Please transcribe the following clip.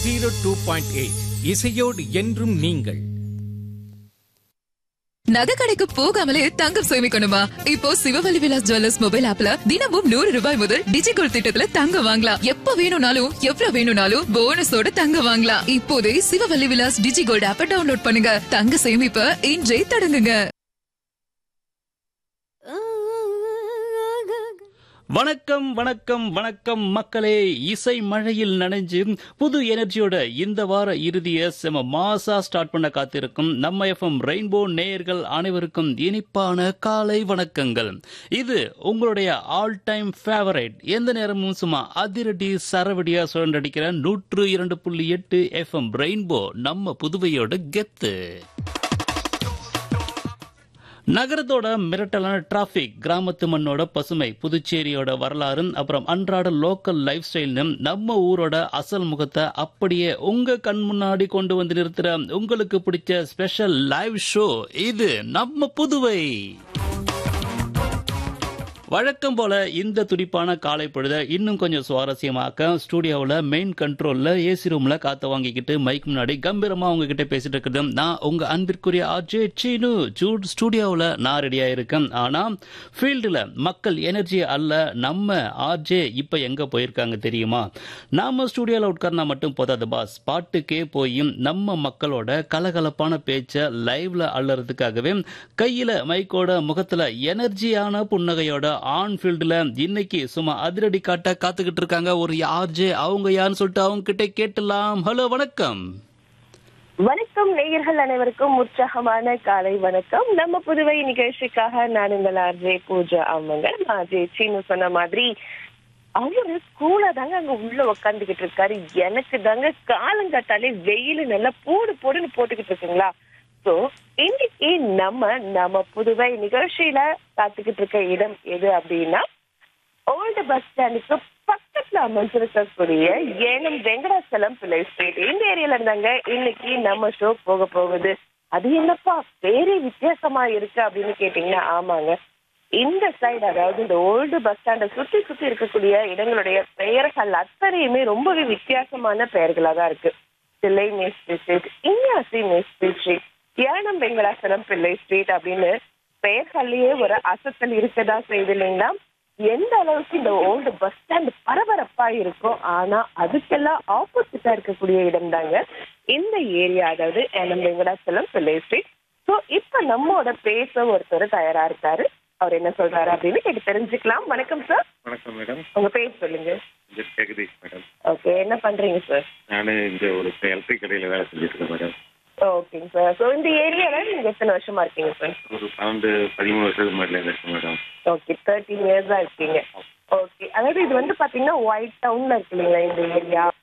zero two point eight இசையோடு என்றும் நீங்கள் நகை கடைக்கு போகாமலே தங்கம் சேமிக்கணுமா இப்போ சிவவலி விலாஸ் ஜுவல்லர்ஸ் மொபைல் ஆப்ல தினமும் நூறு ரூபாய் முதல் டிஜிகோல்ட் திட்டத்துல தங்கம் வாங்கலாம் எப்ப வேணும்னாலும் எவ்வளவு வேணும்னாலும் போனஸோட தங்கம் வாங்கலாம் இப்போதே சிவவல்லி விலாஸ் டிஜிகோல்ட் ஆப்ப டவுன்லோட் பண்ணுங்க தங்க சேமிப்ப இன்றே தொடங்குங்க வணக்கம் வணக்கம் வணக்கம் மக்களே இசை மழையில் நனைஞ்சு புது எனர்ஜியோட இந்த வார இறுதிய செம மாசா ஸ்டார்ட் பண்ண காத்திருக்கும் நம்ம எஃப்எம் ரெயின்போ நேயர்கள் அனைவருக்கும் இனிப்பான காலை வணக்கங்கள் இது உங்களுடைய ஆல் டைம் ஃபேவரைட் எந்த நேரமும் சும்மா அதிரடி சரவடியா சுழன்றடிக்கிற நூற்று இரண்டு புள்ளி எட்டு எஃப்எம் ரெயின்போ நம்ம புதுவையோட கெத்து நகரத்தோட மிரட்டலான டிராபிக் கிராமத்து மண்ணோட பசுமை புதுச்சேரியோட வரலாறு அப்புறம் அன்றாட லோக்கல் லைஃப் ஸ்டைல்னு நம்ம ஊரோட அசல் முகத்தை அப்படியே உங்க கண் முன்னாடி கொண்டு வந்து நிறுத்துற உங்களுக்கு பிடிச்ச ஸ்பெஷல் லைவ் ஷோ இது நம்ம புதுவை வழக்கம் போல இந்த துடிப்பான காலை பொழுத இன்னும் கொஞ்சம் சுவாரஸ்யமாக்க ஸ்டூடியோவில் மெயின் கண்ட்ரோல்ல ஏசி ரூம்ல காத்த வாங்கிக்கிட்டு மைக் முன்னாடி கம்பீரமா உங்ககிட்ட பேசிட்டு இருக்கிறது நான் உங்க அன்பிற்குரிய ஆர்ஜே சீனு ஜூட் ஸ்டூடியோவில் நான் ரெடியா இருக்கேன் ஆனா ஃபீல்டில் மக்கள் எனர்ஜி அல்ல நம்ம ஆர்ஜே இப்ப எங்க போயிருக்காங்க தெரியுமா நாம ஸ்டூடியோவில் உட்கார்ந்தா மட்டும் போதாது பாஸ் பாட்டுக்கே போய் நம்ம மக்களோட கலகலப்பான பேச்ச லைவ்ல அள்ளறதுக்காகவே கையில மைக்கோட முகத்துல எனர்ஜியான புன்னகையோட ஆன் ஃபீல்டுல இன்னைக்கு சும்மா அதிரடி காட்ட காத்துக்கிட்டு இருக்காங்க ஒரு ஆர்ஜே அவங்க யாருன்னு சொல்லிட்டு அவங்க கிட்ட கேட்டலாம் ஹலோ வணக்கம் வணக்கம் நேயர்கள் அனைவருக்கும் உற்சாகமான காலை வணக்கம் நம்ம புதுவை நிகழ்ச்சிக்காக நான் உங்கள் ஆர்ஜே பூஜா ஆமாங்க ஆர்ஜே சீனு சொன்ன மாதிரி அவரு ஸ்கூல தாங்க அங்க உள்ள உக்காந்துகிட்டு இருக்காரு எனக்கு தாங்க காலங்காத்தாலே வெயில் நல்லா போடு போடுன்னு போட்டுக்கிட்டு இருக்குங்களா சோ இன்னைக்கு நம்ம நம்ம புதுவை நிகழ்ச்சியில காத்துக்கிட்டு இருக்க இடம் எது அப்படின்னா ஓல்டு பஸ் ஸ்டாண்டுக்கு பக்கத்துல அமைஞ்சிருக்கக்கூடிய ஏனம் வெங்கடாச்சலம் பிள்ளை ஸ்ட்ரீட் இந்த ஏரியால இருந்தாங்க இன்னைக்கு நம்ம ஷோ போக போகுது அது என்னப்பா பேரே வித்தியாசமா இருக்கு அப்படின்னு கேட்டீங்கன்னா ஆமாங்க இந்த சைடு அதாவது இந்த ஓல்டு பஸ் ஸ்டாண்டை சுத்தி சுத்தி இருக்கக்கூடிய இடங்களுடைய பெயர்கள் அத்தனையுமே ரொம்பவே வித்தியாசமான பெயர்களா தான் இருக்கு தில்லை மேஸ்திரி ஸ்ட்ரீட் இன்யாசி மேஸ்திரி ஸ்ட்ரீட் ஏனம் வெங்கடாச்சலம் பிள்ளை ஸ்ட்ரீட் அப்படின்னு பெயர்கள்லயே ஒரு அசத்தல் இருக்கதா செய்து இல்லைங்களா எந்த அளவுக்கு இந்த ஓல்டு பஸ் ஸ்டாண்ட் பரபரப்பா இருக்கும் ஆனா அதுக்கெல்லாம் ஆப்போசிட்டா இருக்கக்கூடிய இடம் தாங்க இந்த ஏரியா அதாவது ஏனம் வெங்கடாச்சலம் பிள்ளை ஸ்ட்ரீட் ஸோ இப்ப நம்மோட பேச ஒருத்தர் தயாரா இருக்காரு அவர் என்ன சொல்றாரு அப்படின்னு கேட்டு தெரிஞ்சுக்கலாம் வணக்கம் சார் வணக்கம் மேடம் உங்க பேர் சொல்லுங்க இது ஜெகதீஷ் மேடம் ஓகே என்ன பண்றீங்க சார் நான் இங்க ஒரு எலக்ட்ரிக் கடையில் வேலை செஞ்சுட்டு இருக்கேன் மேடம் ஓகேங்க சார் ஸோ இந்த ஏரியால நீங்க எத்தனை வருஷமா இருக்கீங்க சார் ஒரு பன்னெண்டு பதிமூணு வருஷத்துக்கு மேலே இருக்கேன் மேடம் ஓகே தேர்ட்டின் இயர்ஸா இருக்கீங்க ஓகே அதாவது இது வந்து பாத்தீங்கன்னா ஒயிட் டவுன்ல இருக்கு இல்லைங்களா இந்த ஏரியா